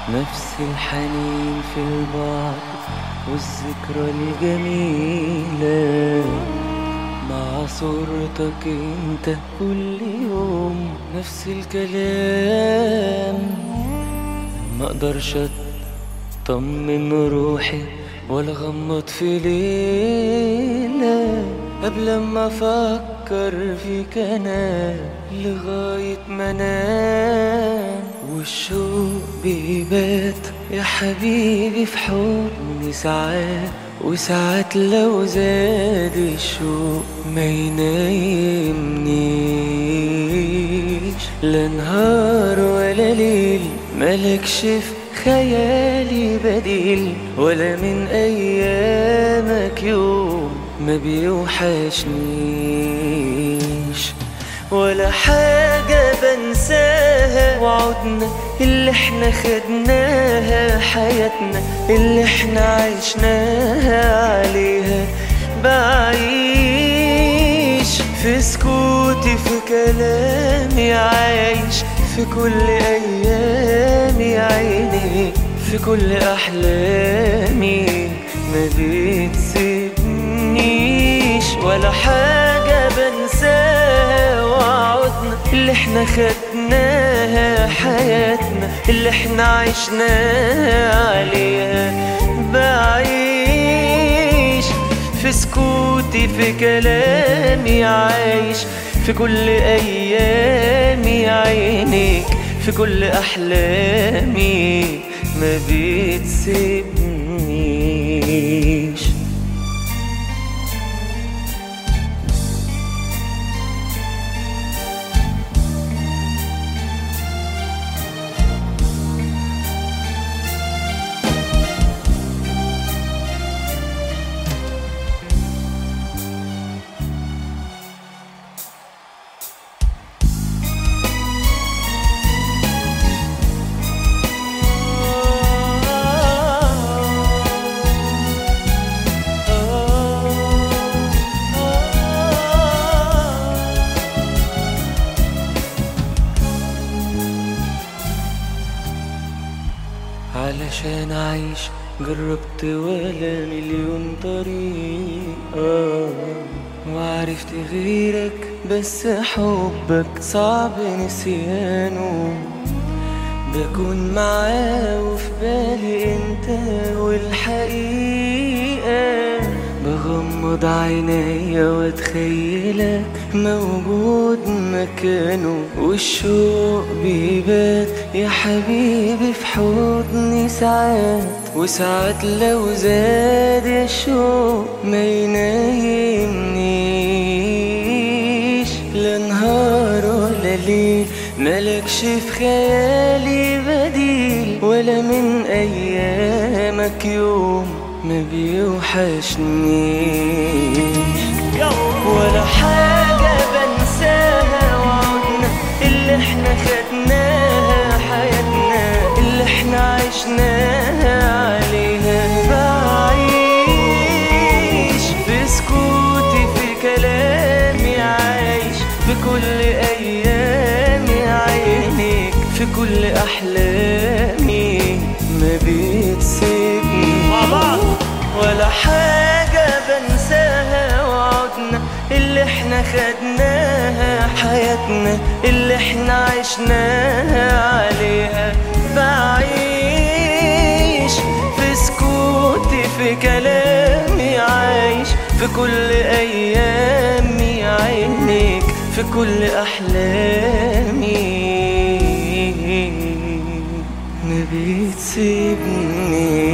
نفس الحنين في البعض والذكرى الجميلة مع صورتك انت كل يوم نفس الكلام ما اقدرش اطمن روحي ولا غمض في ليلة قبل ما افكر فيك انا لغاية ما انام والشوق بيبات يا حبيبي في حضني ساعات وساعات لو زاد الشوق ما ينايمنيش لا نهار ولا ليل ملكش في خيالي بديل ولا من ايامك يوم ما بيوحشنيش ولا حاجة بنساها وعودنا اللي احنا خدناها حياتنا اللي احنا عشناها عليها بعيش في سكوتي في كلامي عايش في كل ايامي عيني في كل احلامي ما بتسيبنيش ولا حاجة بنساها وعودنا اللي احنا خدناها حياتنا اللي احنا عشناها عليها بعيش في سكوتي في كلامي عايش في كل ايامي عينيك في كل احلامي ما بتسيبنيش علشان أعيش جربت ولا مليون طريقة وعرفت غيرك بس حبك صعب نسيانه بكون معاه وفي بالي انت والحقيقة بغمض عينيا واتخيلك موجود مكانه والشوق بيبات يا حبيبي في حضني ساعات وساعات لو زاد الشوق ما ينايمنيش لا نهار ولا ليل ملكش في خيالي بديل ولا من ايامك يوم ما بيوحشنيش ولا حاجة بنساها وعودنا اللي احنا خدناها حياتنا اللي احنا عشناها عليها بعيش في سكوتي في كلامي عايش في كل ايامي عينيك في كل احلامي ما بتسيبني مع بعض ولا حاجة بنساها وعودنا اللي احنا خدناها حياتنا اللي احنا عشناها عليها بعيش في سكوتي في كلامي عايش في كل ايامي عينيك في كل احلامي ما بتسيبني